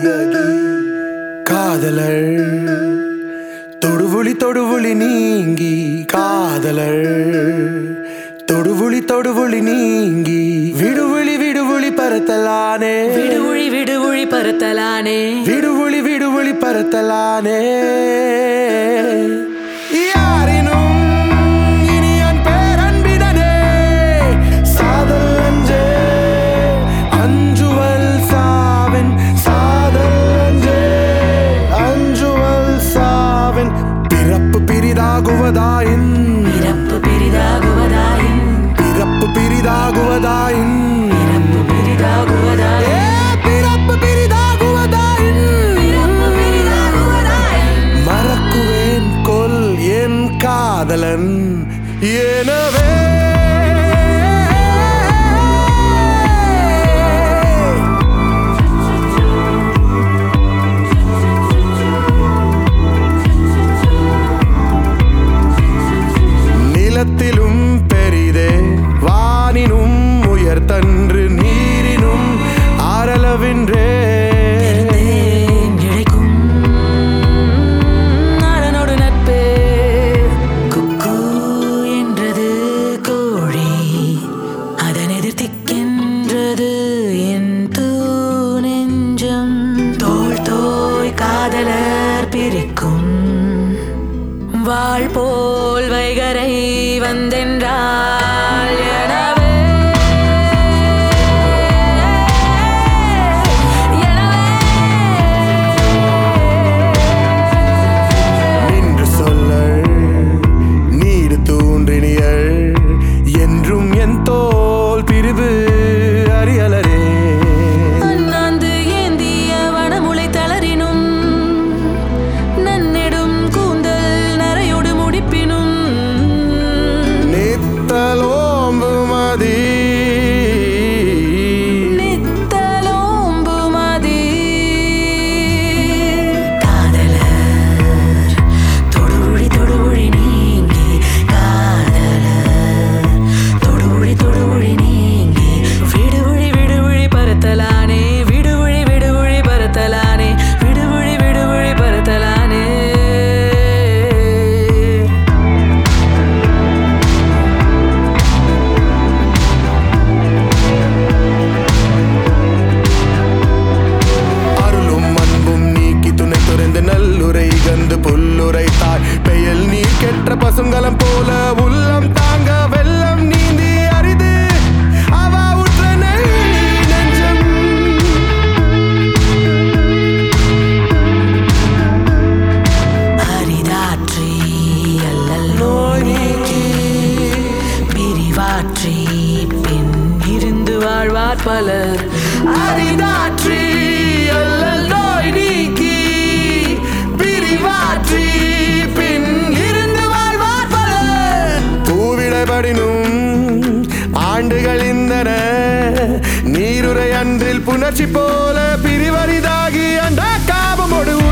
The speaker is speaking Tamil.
காதலர் தொடுவுளி தொடுவுளி நீங்கி காதலர் தொடுவுளி தொடுவுளி நீங்கி விடுவுளி விடுவுளி பரத்தலானே விடுவுழி விடுவுழி பருத்தலானே விடுவுளி விடுவுளி பரத்தலானே யாரினும் இனியன் பேரன்பினனே சாதல் அஞ்சே அஞ்சுவல் சாவின் சாதல் அஞ்சே அஞ்சுவல் சாவின் பிறப்பு பிரிதாகுவதாயின் பிறப்பு பெரிதாகுவதாயின் பிறப்பு பிரிதாகுவதாயின் பிறப்பு பெரிதாகுவதாயின் ஏ பிறப்பு பிரிதாகுவதாயின் பிறப்பு பெரிதாகுவதாயின் மறக்குவேன் கொல் என் காதலன் எனவே நிலத்திலும் பெரிதே வானினும் உயர்தன்று நீரினும் ஆரளவின்றே தேன் இழைக்கும் நாடனோடு நட்பே குக்கு என்றது கோழி அதன் எதிர்த்திக்கின்றது என் தூ நெஞ்சம் தோள் தோய் காதலர் பிரிக்கும் வாழ் போல் வைகரை வந்தென்றால் எனவே நின்று சொல்லள் நீடு தூன்றினியள் என்றும் என் தோல் பிரிவு அறியலரே அண்ணாந்து ஏந்திய வனமுலை தளரினும் நன்னெடும் கூந்தல் நரையோடு முடிப்பினும் நித்தலோம்பு மதி நித்தலோம்பு மதி காதலர் தொடுவுழி தொடுவுழி நீங்கி காதலர் தொடுவுழி தொடுவுழி நீங்கி விடுவுழி விடுவுழி பரத்தலானே விடுவுழி விடுவுழி பரத்தலானே விடுவுழி விடுவுழி பரத்தலானே அருளும் அன்பும் நீக்கி துணை துறைந்து நல்லுரை கந்து புல்லுரை தாய் பெயல் நீர் கெட்ட பசுங்கலம் போல உள்ளம் தாங்க வெள்ளம் நீந்தி அரிது அவ உற்ற நெய் நெஞ்சம் அரிதாற்றி அல்லல் நோய் நீக்கி பிரிவாற்றி பின் இருந்து வாழ்வார் பலர் அரிதாற்றி அல்லல் நோய் நீக்கி பிரிவாற்றி பின் இருந்து வாழ்வார் பலர் பூவிடைபடினும் ஆண்டுகள் இந்தன நீருரை அன்றில் புணர்ச்சி போல பிரிவரிதாகி அந்த காபமொடு